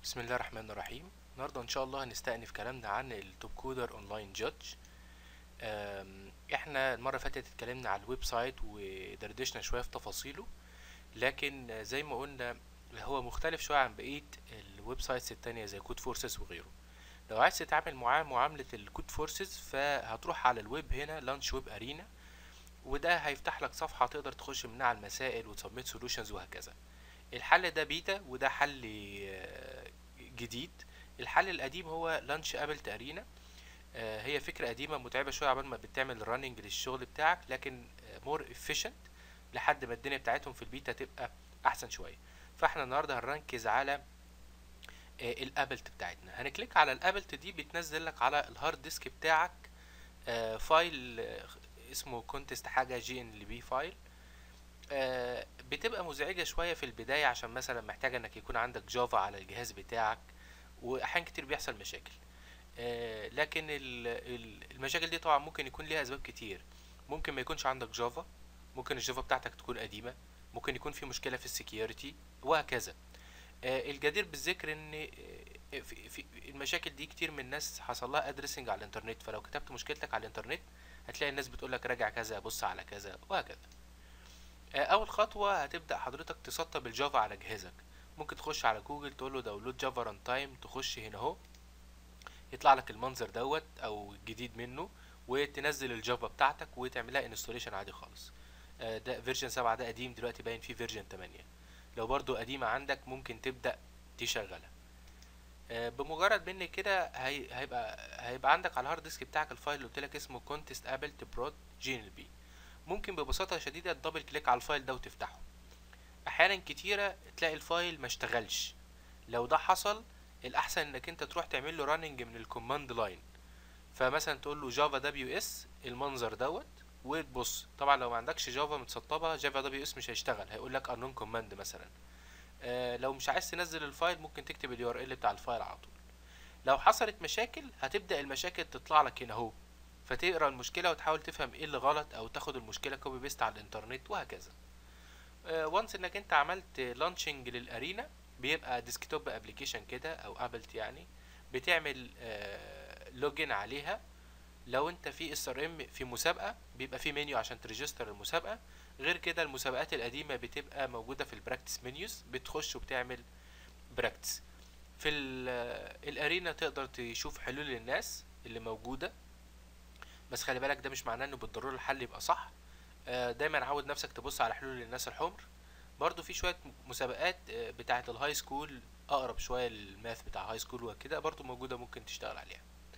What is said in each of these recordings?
بسم الله الرحمن الرحيم النهارده ان شاء الله هنستأنف كلامنا عن التوب كودر اونلاين جادج احنا المره اللي فاتت اتكلمنا على الويب سايت ودردشنا شويه في تفاصيله لكن آه، زي ما قلنا هو مختلف شويه عن بقيه الويب سايتس التانية زي كود فورسز وغيره لو عايز تتعامل معاه معامله الكود فورسز فهتروح على الويب هنا لانش ويب ارينا وده هيفتح لك صفحه تقدر تخش منها على المسائل وتسبميت سولوشنز وهكذا الحل ده بيتا وده حل آه، جديد الحل القديم هو لانش ابل تارينا آه، هي فكرة قديمة متعبة شوية عبال ما بتعمل راننج للشغل بتاعك لكن مور efficient لحد ما الدنيا بتاعتهم في البيتا تبقى احسن شوية فاحنا النهاردة هنركز على آه، الابلت بتاعتنا هنكليك على الابلت دي بتنزل لك على الهارد ديسك بتاعك آه، فايل آه، اسمه كونتست حاجة جي ان ال بي فايل آه، بتبقى مزعجة شوية في البداية عشان مثلا محتاجة انك يكون عندك جافا على الجهاز بتاعك واحيان كتير بيحصل مشاكل آه، لكن ال- ال- المشاكل دي طبعا ممكن يكون ليها اسباب كتير ممكن ما يكونش عندك جافا ممكن الجافا بتاعتك تكون قديمة ممكن يكون في مشكلة في السكيورتي وهكذا آه، الجدير بالذكر ان آه، في في المشاكل دي كتير من الناس حصل لها ادريسنج على الانترنت فلو كتبت مشكلتك على الانترنت هتلاقي الناس بتقولك راجع كذا بص على كذا وهكذا آه، اول خطوه هتبدا حضرتك تسطب الجافا على جهازك ممكن تخش على جوجل تقول له داونلود جافا ران تايم تخش هنا اهو يطلع لك المنظر دوت او الجديد منه وتنزل الجافا بتاعتك وتعملها انستوليشن عادي خالص آه، ده فيرجن 7 ده قديم دلوقتي باين فيه فيرجن 8 لو برضو قديمه عندك ممكن تبدا تشغلها آه، بمجرد من كده هي- هيبقى هيبقى عندك على الهارد ديسك بتاعك الفايل اللي قلت لك اسمه كونتست ابل برود جي ال بي ممكن ببساطه شديده تدبل كليك على الفايل ده وتفتحه احيانا كتيره تلاقي الفايل ما اشتغلش لو ده حصل الاحسن انك انت تروح تعمل له راننج من الكوماند لاين فمثلا تقول له جافا دبليو اس المنظر دوت وتبص طبعا لو ما عندكش جافا متسطبه جافا دبليو اس مش هيشتغل هيقول لك انون كوماند مثلا آه لو مش عايز تنزل الفايل ممكن تكتب اليو ار ال بتاع الفايل على طول لو حصلت مشاكل هتبدا المشاكل تطلع لك هنا اهو فتقرا المشكله وتحاول تفهم ايه اللي غلط او تاخد المشكله كوبي بيست على الانترنت وهكذا وانس انك انت عملت لانشنج للارينا بيبقى ديسكتوب ابلكيشن كده او ابلت يعني بتعمل لوجن عليها لو انت في اس ار ام في مسابقه بيبقى في منيو عشان تريجستر المسابقه غير كده المسابقات القديمه بتبقى موجوده في البراكتس منيوز بتخش وبتعمل براكتس في ال- الارينا تقدر تشوف حلول للناس اللي موجوده بس خلي بالك ده مش معناه انه بالضروره الحل يبقى صح آه، دايما عود نفسك تبص على حلول للناس الحمر برضو في شويه مسابقات آه، بتاعه الهاي سكول اقرب شويه للماث بتاع هاي سكول وكده برضو موجوده ممكن تشتغل عليها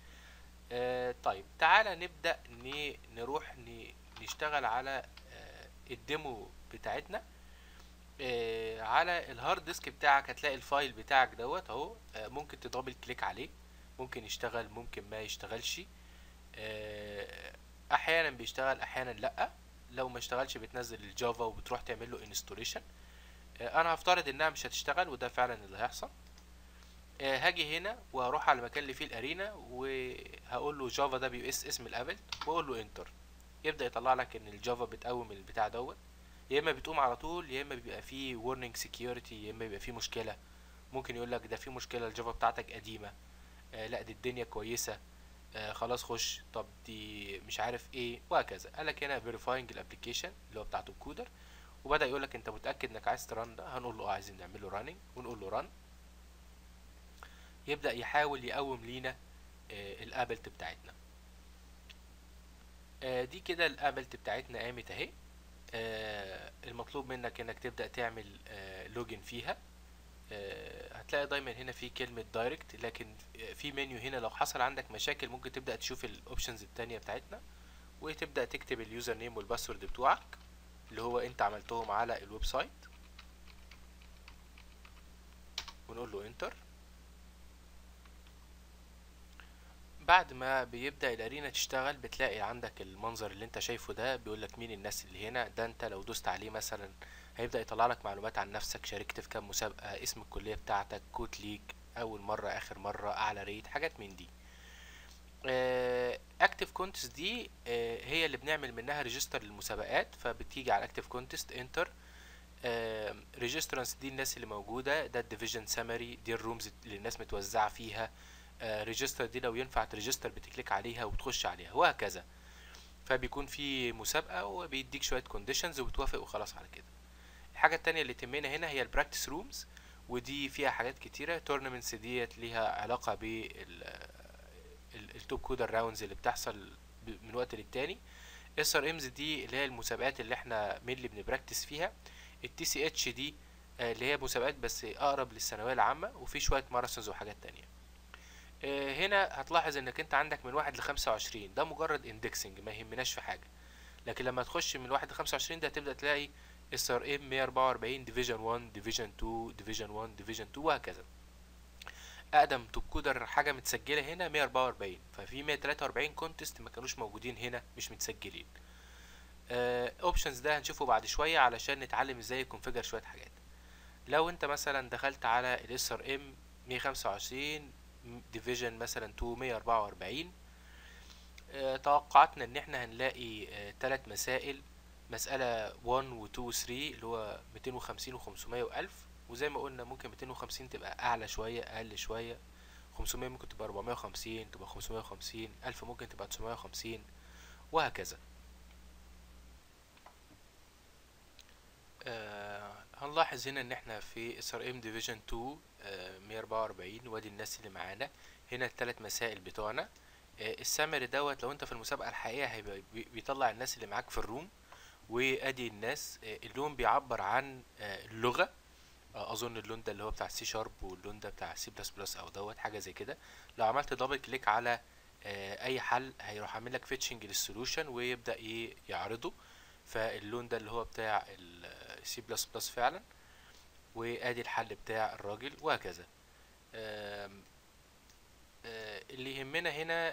آه، طيب تعالى نبدا ن- نروح ن- نشتغل على آه، الديمو بتاعتنا آه، على الهارد ديسك بتاعك هتلاقي الفايل بتاعك دوت اهو آه، ممكن تدبل كليك عليه ممكن يشتغل ممكن ما يشتغلش آه، احيانا بيشتغل احيانا لا لو ما اشتغلش بتنزل الجافا وبتروح تعمل له انستوليشن انا هفترض انها مش هتشتغل وده فعلا اللي هيحصل آه، هاجي هنا وهروح على المكان اللي فيه الارينا وهقول له جافا دبليو اس اسم الابل واقول له انتر يبدا يطلع لك ان الجافا بتقوم البتاع دوت يا اما بتقوم على طول يا اما بيبقى فيه warning security يا اما بيبقى فيه مشكله ممكن يقول لك ده في مشكله الجافا بتاعتك قديمه آه لا دي الدنيا كويسه آه خلاص خش طب دي مش عارف ايه وهكذا قال لك هنا verifying الابلكيشن اللي هو بتاع الكودر وبدا يقول لك انت متاكد انك عايز تران ده هنقول له اه عايزين نعمل له راننج ونقول له ران يبدا يحاول يقوم لينا آه الابلت بتاعتنا آه دي كده الابلت بتاعتنا قامت اهي آه المطلوب منك انك تبدا تعمل آه لوجن فيها آه، هتلاقي دايما هنا في كلمة دايركت لكن آه، في منيو هنا لو حصل عندك مشاكل ممكن تبدأ تشوف الاوبشنز التانية بتاعتنا وتبدأ تكتب اليوزر نيم والباسورد بتوعك اللي هو انت عملتهم على الويب سايت ونقول له انتر بعد ما بيبدأ الارينا تشتغل بتلاقي عندك المنظر اللي انت شايفه ده بيقول لك مين الناس اللي هنا ده انت لو دوست عليه مثلا هيبدأ يطلع لك معلومات عن نفسك شاركت في كام مسابقة اسم الكلية بتاعتك كود ليك اول مرة اخر مرة اعلى ريت حاجات من دي اكتف كونتست دي آه، هي اللي بنعمل منها ريجستر للمسابقات فبتيجي على اكتف كونتست انتر ريجسترانس دي الناس اللي موجوده ده الديفيجن سامري دي الرومز اللي الناس متوزعه فيها ريجستر دي لو ينفع تريجستر بتكليك عليها وتخش عليها وهكذا فبيكون في مسابقه وبيديك شويه كونديشنز وبتوافق وخلاص على كده الحاجه التانية اللي تهمنا هنا هي البراكتس رومز ودي فيها حاجات كتيره تورنمنتس ديت ليها علاقه بال التوب كودر راوندز اللي بتحصل من وقت للتاني اس ار امز دي اللي هي المسابقات اللي احنا مين اللي بنبراكتس فيها التي سي اتش دي اللي هي مسابقات بس اقرب للثانويه العامه وفي شويه ماراثونز وحاجات تانية هنا هتلاحظ انك انت عندك من واحد لخمسة وعشرين ده مجرد اندكسنج ما يهمناش في حاجه لكن لما تخش من واحد لخمسة وعشرين ده هتبدا تلاقي اس ار ام 144 ديفيجن 1 ديفيجن 2 ديفيجن 1 ديفيجن 2 وهكذا اقدم توب كودر حاجه متسجله هنا 144 ففي 143 كونتست ما كانوش موجودين هنا مش متسجلين اوبشنز ده هنشوفه بعد شويه علشان نتعلم ازاي يكونفيجر شويه حاجات لو انت مثلا دخلت على الاس ار ام 125 ديفيجن مثلا 2 144 أه توقعاتنا ان احنا هنلاقي ثلاث أه مسائل مسألة 1 و 2 و 3 اللي هو 250 و 500 و 1000 وزي ما قلنا ممكن 250 تبقى اعلى شويه اقل شويه 500 ممكن تبقى 450 تبقى 550 1000 ممكن تبقى 950 وهكذا آه هنلاحظ هنا ان احنا في اس ار ام ديفيجن 2 آه 144 وادي الناس اللي معانا هنا الثلاث مسائل بتوعنا آه السامري دوت لو انت في المسابقه الحقيقيه هيبقى بيطلع الناس اللي معاك في الروم وادي الناس آه اللون بيعبر عن آه اللغه اظن اللون ده اللي هو بتاع السي شارب واللون ده بتاع سي بلس بلس او دوت حاجه زي كده لو عملت دبل كليك على اي حل هيروح عامل لك فيتشنج للسولوشن ويبدا ايه يعرضه فاللون ده اللي هو بتاع السي بلس بلس فعلا وادي الحل بتاع الراجل وهكذا اللي يهمنا هنا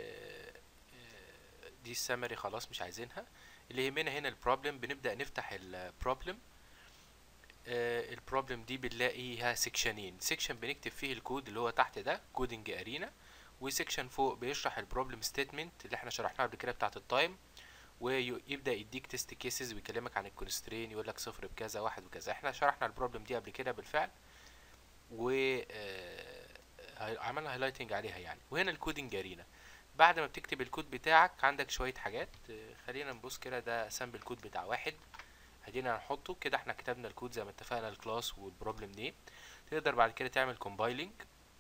دي السمري خلاص مش عايزينها اللي يهمنا هنا البروبلم بنبدا نفتح البروبلم آه البروبلم دي بنلاقيها سيكشنين سيكشن بنكتب فيه الكود اللي هو تحت ده كودنج ارينا وسيكشن فوق بيشرح البروبلم ستيتمنت اللي احنا شرحناها قبل كده بتاعه التايم ويبدا يديك تيست كيسز ويكلمك عن الكونسترين يقول لك صفر بكذا واحد بكذا احنا شرحنا البروبلم دي قبل كده بالفعل و آه عملنا هايلايتنج عليها يعني وهنا الكودنج ارينا بعد ما بتكتب الكود بتاعك عندك شويه حاجات آه خلينا نبص كده ده سامبل كود بتاع واحد هدينا هنحطه كده احنا كتبنا الكود زي ما اتفقنا الكلاس والبروبلم نيم تقدر بعد كده تعمل كومبايلنج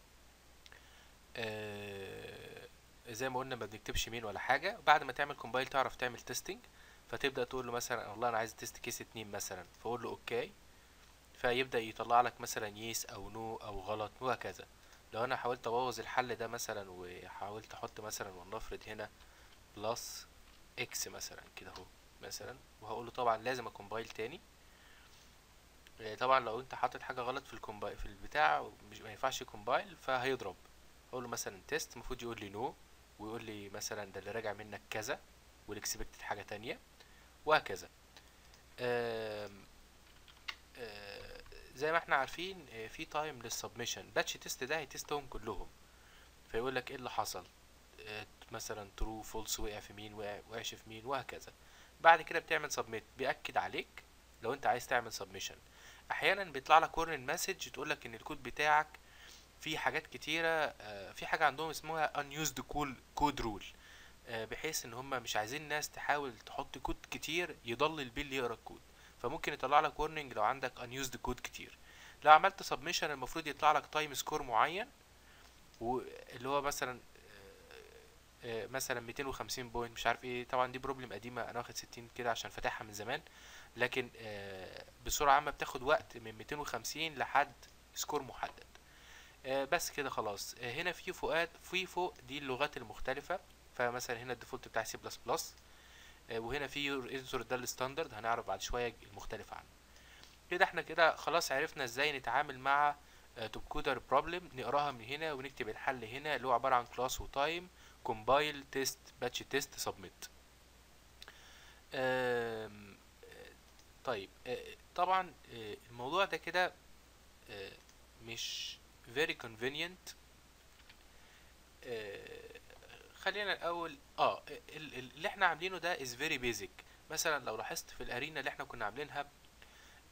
آه زي ما قلنا ما بنكتبش مين ولا حاجه بعد ما تعمل كومبايل تعرف تعمل تيستنج فتبدا تقول له مثلا والله انا عايز تيست كيس اتنين مثلا فاقول له اوكي فيبدا يطلع لك مثلا يس او نو او غلط وهكذا لو انا حاولت ابوظ الحل ده مثلا وحاولت احط مثلا ولنفرض هنا بلس اكس مثلا كده اهو مثلا وهقول له طبعا لازم اكمبايل تاني طبعا لو انت حاطط حاجه غلط في الكومبايل في البتاع مش ما ينفعش يكمبايل فهيضرب اقول له مثلا تيست المفروض يقول لي نو ويقول لي مثلا ده اللي راجع منك كذا والاكسبكتد حاجه تانية وهكذا آم آم زي ما احنا عارفين في تايم للسبمشن باتش تيست ده هيتستهم كلهم فيقول لك ايه اللي حصل مثلا ترو فولس وقع في مين وقع وقعش في مين وهكذا بعد كده بتعمل سبميت بيأكد عليك لو انت عايز تعمل سبمشن احيانا بيطلع لك ورن مسج تقول لك ان الكود بتاعك فيه حاجات كتيره في حاجه عندهم اسمها unused code rule بحيث ان هم مش عايزين ناس تحاول تحط كود كتير يضلل بيه اللي يقرا الكود فممكن يطلع لك ورنينج لو عندك unused كود كتير لو عملت سبمشن المفروض يطلع لك تايم سكور معين واللي هو مثلا مثلا 250 بوينت مش عارف ايه طبعا دي بروبلم قديمه انا واخد 60 كده عشان فاتحها من زمان لكن بسرعه عامه بتاخد وقت من 250 لحد سكور محدد بس كده خلاص هنا في فوقات في فوق دي اللغات المختلفه فمثلا هنا الديفولت بتاع سي بلس بلس وهنا في يور اديتور ده الستاندرد هنعرف بعد شويه المختلف عنه كده احنا كده خلاص عرفنا ازاي نتعامل مع توب كودر بروبلم نقراها من هنا ونكتب الحل هنا اللي هو عباره عن كلاس وتايم كومبايل تيست باتش تيست سبميت طيب طبعا الموضوع ده كده مش very convenient خلينا الاول اه اللي احنا عاملينه ده is very basic مثلا لو لاحظت في الارينا اللي احنا كنا عاملينها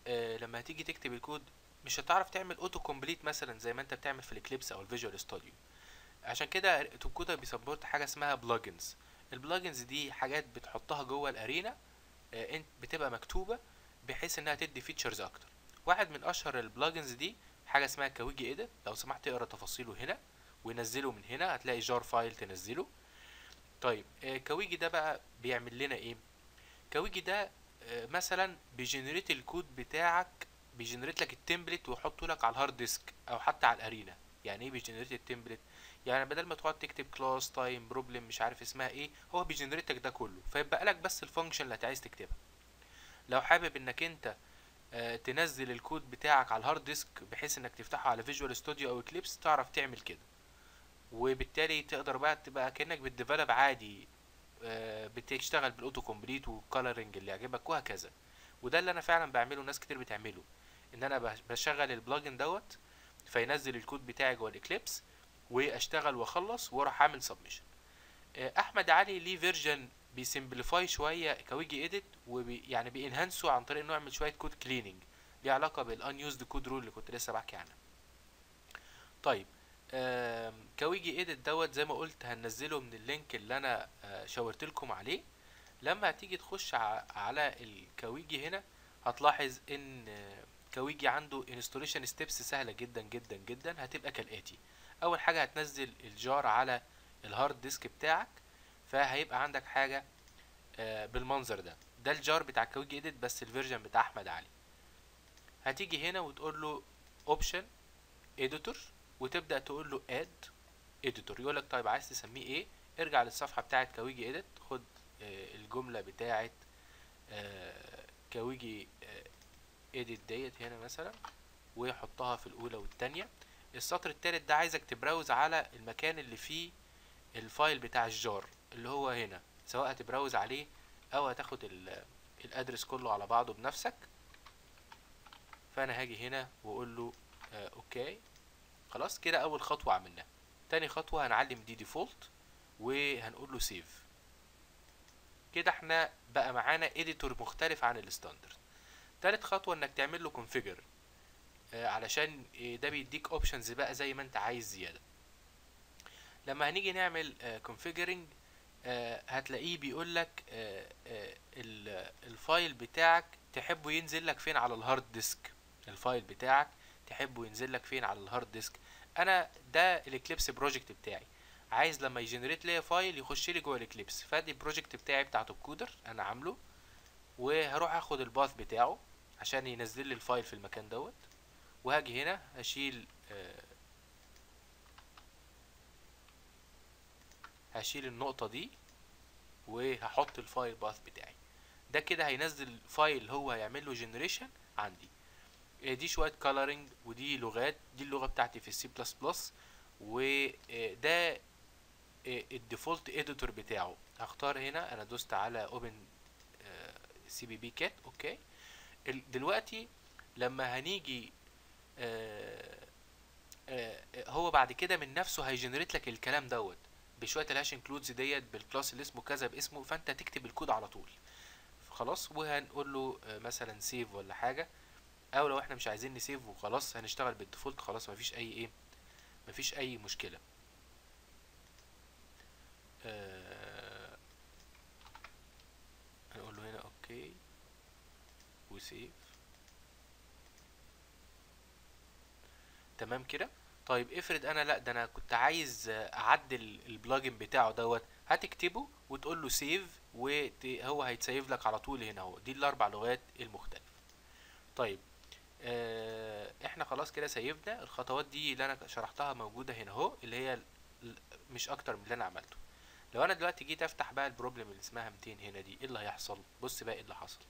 آه لما هتيجي تكتب الكود مش هتعرف تعمل اوتو كومبليت مثلا زي ما انت بتعمل في الاكليبس او الفيجوال ستوديو عشان كده توب كودر بيسبورت حاجه اسمها بلجنز البلجنز دي حاجات بتحطها جوه الارينا آه انت بتبقى مكتوبه بحيث انها تدي فيتشرز اكتر واحد من اشهر البلجنز دي حاجه اسمها كويجي ايديت لو سمحت اقرا تفاصيله هنا ونزله من هنا هتلاقي جار فايل تنزله طيب آه كويجي ده بقى بيعمل لنا ايه كويجي ده آه مثلا بيجنريت الكود بتاعك بيجنريت لك التمبلت ويحطه لك على الهارد ديسك او حتى على الارينا يعني ايه بيجنريت التمبلت يعني بدل ما تقعد تكتب كلاس تايم بروبلم مش عارف اسمها ايه هو بيجنريت لك ده كله فيبقى لك بس الفانكشن اللي عايز تكتبها لو حابب انك انت آه تنزل الكود بتاعك على الهارد ديسك بحيث انك تفتحه على فيجوال ستوديو او اكليبس تعرف تعمل كده وبالتالي تقدر بقى تبقى كانك بتديفلوب عادي آه بتشتغل بالاوتو كومبليت والكالرنج اللي يعجبك وهكذا وده اللي انا فعلا بعمله ناس كتير بتعمله ان انا بشغل البلجن دوت فينزل الكود بتاعي جوه الاكليبس واشتغل واخلص واروح اعمل سبمشن احمد علي ليه فيرجن بيسمبليفاي شويه كويجي اديت وبي يعني بينهانسه عن طريق انه يعمل شويه كود كليننج ليه علاقه بالانيوزد كود رول اللي كنت لسه بحكي عنها طيب كويجي اديت دوت زي ما قلت هننزله من اللينك اللي انا شاورت لكم عليه لما هتيجي تخش على الكويجي هنا هتلاحظ ان كويجي عنده انستوليشن ستيبس سهله جدا جدا جدا هتبقى كالاتي اول حاجه هتنزل الجار على الهارد ديسك بتاعك فهيبقى عندك حاجه بالمنظر ده ده الجار بتاع كويجي اديت بس الفيرجن بتاع احمد علي هتيجي هنا وتقول له اوبشن اديتور وتبدا تقول له اد اديتور يقول لك طيب عايز تسميه ايه ارجع للصفحه بتاعه كويجي اديت خد الجمله بتاعه كويجي اديت ديت هنا مثلا وحطها في الاولى والتانية السطر التالت ده عايزك تبراوز على المكان اللي فيه الفايل بتاع الجار اللي هو هنا سواء هتبراوز عليه او هتاخد الادرس كله على بعضه بنفسك فانا هاجي هنا واقول له آه اوكي خلاص كده اول خطوه عملناها تاني خطوه هنعلم دي ديفولت وهنقول له سيف كده احنا بقى معانا اديتور مختلف عن الستاندرد تالت خطوه انك تعمل له كونفيجر آه علشان ده بيديك اوبشنز بقى زي ما انت عايز زياده لما هنيجي نعمل كونفيجرنج آه هتلاقيه بيقول لك آه الفايل بتاعك تحبه ينزل لك فين على الهارد ديسك الفايل بتاعك تحبه ينزل لك فين على الهارد ديسك انا ده الاكليبس بروجكت بتاعي عايز لما يجنريت لي فايل يخش لي جوه الاكليبس فادي البروجكت بتاعي بتاع توب كودر انا عامله وهروح اخد الباث بتاعه عشان ينزل لي الفايل في المكان دوت وهاجي هنا هشيل آه هشيل النقطة دي وهحط الفايل باث بتاعي ده كده هينزل فايل هو هيعمل له جنريشن عندي دي شوية كولرنج ودي لغات دي اللغة بتاعتي في السي بلس بلس وده الديفولت اديتور بتاعه هختار هنا انا دوست على اوبن سي بي بي كات اوكي دلوقتي لما هنيجي آآ آآ هو بعد كده من نفسه هيجنريت لك الكلام دوت بشويه الهاش انكلودز ديت بالكلاس اللي اسمه كذا باسمه فانت تكتب الكود على طول خلاص وهنقول له مثلا سيف ولا حاجه او لو احنا مش عايزين نسيف وخلاص هنشتغل بالديفولت خلاص مفيش اي ايه مفيش اي مشكله آه هنقول له هنا اوكي وسيف تمام كده طيب افرض انا لا ده انا كنت عايز اعدل البلجن بتاعه دوت هتكتبه وتقول له سيف وهو هيتسيف لك على طول هنا اهو دي الاربع لغات المختلفه طيب آه احنا خلاص كده سيفنا الخطوات دي اللي انا شرحتها موجوده هنا اهو اللي هي مش اكتر من اللي انا عملته لو انا دلوقتي جيت افتح بقى البروبلم اللي اسمها 200 هنا دي ايه اللي هيحصل بص بقى ايه اللي حصل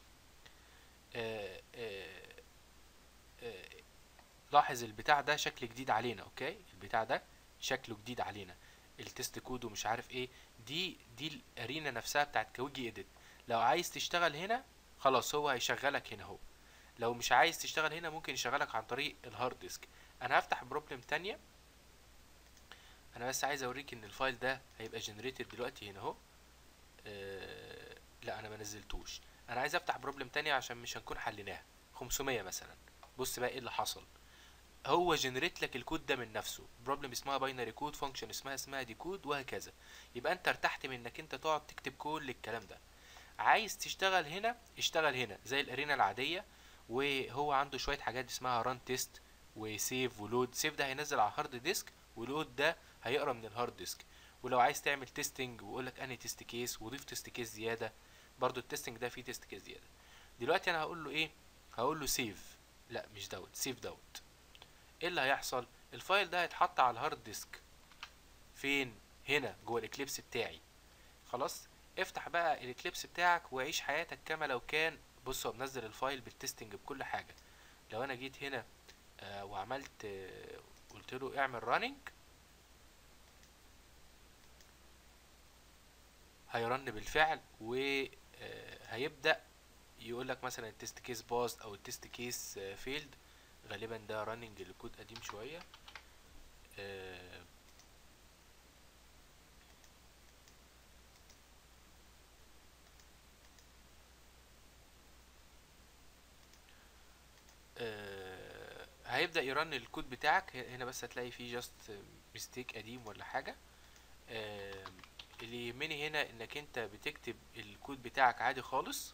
آه آه آه لاحظ البتاع ده شكل جديد علينا اوكي البتاع ده شكله جديد علينا التست كود ومش عارف ايه دي دي الارينا نفسها بتاعت كويجي اديت لو عايز تشتغل هنا خلاص هو هيشغلك هنا اهو لو مش عايز تشتغل هنا ممكن يشغلك عن طريق الهارد ديسك انا هفتح بروبلم تانية انا بس عايز اوريك ان الفايل ده هيبقى جنريتد دلوقتي هنا اهو آه لا انا ما نزلتوش انا عايز افتح بروبلم تانية عشان مش هنكون حليناها 500 مثلا بص بقى ايه اللي حصل هو جنريت لك الكود ده من نفسه بروبلم اسمها باينري كود فانكشن اسمها اسمها دي كود وهكذا يبقى انت ارتحت من انك انت تقعد تكتب كل الكلام ده عايز تشتغل هنا اشتغل هنا زي الارينا العاديه وهو عنده شويه حاجات اسمها ران تيست وسيف ولود سيف ده هينزل على الهارد ديسك ولود ده هيقرا من الهارد ديسك ولو عايز تعمل تيستنج ويقول لك انهي تيست كيس وضيف تيست كيس زياده برضو التيستنج ده فيه تيست كيس زياده دلوقتي انا هقول له ايه هقول له سيف لا مش دوت سيف دوت ايه اللي هيحصل الفايل ده هيتحط على الهارد ديسك فين هنا جوه الاكليبس بتاعي خلاص افتح بقى الاكليبس بتاعك وعيش حياتك كما لو كان بص هو منزل الفايل بالتستنج بكل حاجه لو انا جيت هنا آه وعملت آه قلت له اعمل راننج هيرن بالفعل وهيبدا يقول لك مثلا التست كيس باظ او التست كيس فيلد غالبا ده راننج الكود قديم شويه آه آه هيبدأ يرن الكود بتاعك هنا بس هتلاقي فيه جاست ميستيك قديم ولا حاجة آه اللي يهمني هنا انك انت بتكتب الكود بتاعك عادي خالص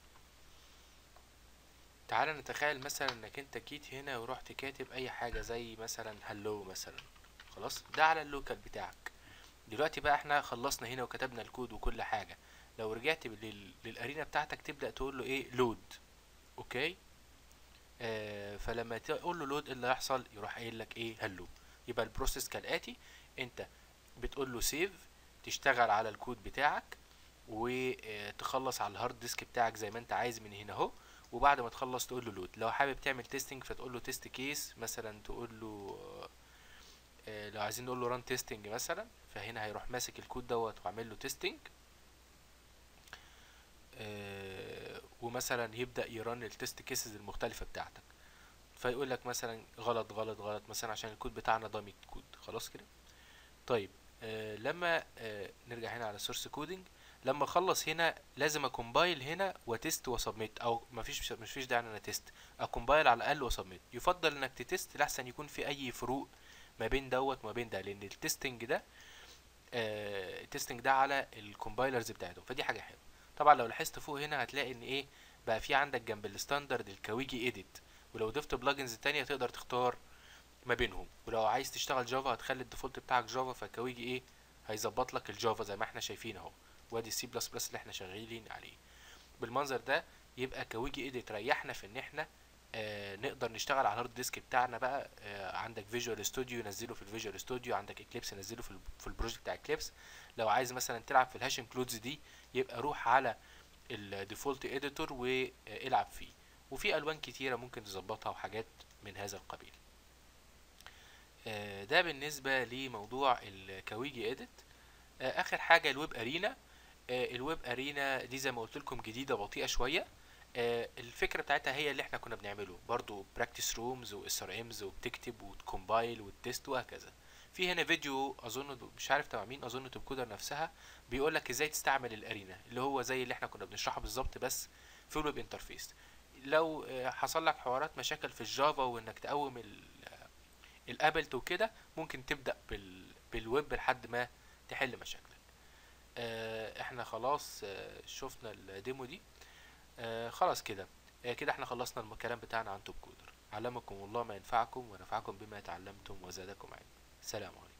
تعال نتخيل مثلا انك انت جيت هنا ورحت كاتب اي حاجة زي مثلا هلو مثلا خلاص ده على اللوكال بتاعك دلوقتي بقى احنا خلصنا هنا وكتبنا الكود وكل حاجة لو رجعت لل... للارينا بتاعتك تبدأ تقول له ايه لود اوكي آه فلما تقول له لود اللي هيحصل يروح قايل لك ايه هلو يبقى البروسيس كالاتي انت بتقول له سيف تشتغل على الكود بتاعك وتخلص على الهارد ديسك بتاعك زي ما انت عايز من هنا اهو وبعد ما تخلص تقول له لود لو حابب تعمل تيستنج فتقول له تيست كيس مثلا تقول له آه لو عايزين نقول له ران تيستنج مثلا فهنا هيروح ماسك الكود دوت وعامل له تيستنج آه ومثلا يبدا يرن التست كيسز المختلفه بتاعتك فيقول لك مثلا غلط غلط غلط مثلا عشان الكود بتاعنا ضامي كود خلاص كده طيب آه لما آه نرجع هنا على سورس كودنج لما اخلص هنا لازم اكومبايل هنا وتست وسبميت او مفيش مفيش داعي ان انا تيست اكومبايل على الاقل وسبميت يفضل انك تتست لاحسن يكون في اي فروق ما بين دوت وما بين ده لان التستنج ده آه التستنج ده على الكومبايلرز بتاعتهم فدي حاجه حلوه طبعا لو لاحظت فوق هنا هتلاقي ان ايه بقى في عندك جنب الستاندرد الكويجي ايديت ولو ضفت بلجنز تانية تقدر تختار ما بينهم ولو عايز تشتغل جافا هتخلي الديفولت بتاعك جافا فكويجي ايه هيظبط لك الجافا زي ما احنا شايفين اهو وادي السي بلس بلس اللي احنا شغالين عليه بالمنظر ده يبقى كويجي ايديت ريحنا في ان احنا آه نقدر نشتغل على الهارد ديسك بتاعنا بقى آه عندك فيجوال ستوديو نزله في الفيجوال ستوديو عندك اكليبس نزله في, في البروجكت بتاع اكليبس لو عايز مثلا تلعب في الهاش انكلودز دي يبقى روح على الديفولت اديتور والعب فيه وفي الوان كتيره ممكن تظبطها وحاجات من هذا القبيل آه ده بالنسبه لموضوع الكويجي اديت اخر حاجه الويب ارينا الويب ارينا دي زي ما قلت لكم جديده بطيئه شويه الفكره بتاعتها هي اللي احنا كنا بنعمله برضو براكتس رومز واس ار امز وبتكتب وتكومبايل وتست وهكذا في هنا فيديو اظن مش عارف تبع مين اظن توب كودر نفسها بيقول لك ازاي تستعمل الارينا اللي هو زي اللي احنا كنا بنشرحه بالظبط بس في الويب انترفيس لو حصل لك حوارات مشاكل في الجافا وانك تقوم الابلت وكده ممكن تبدا بال بالويب لحد ما تحل مشاكلك احنا خلاص شفنا الديمو دي خلاص كده كده احنا خلصنا الكلام بتاعنا عن توب كودر علمكم الله ما ينفعكم ونفعكم بما تعلمتم وزادكم علما سلام عليكم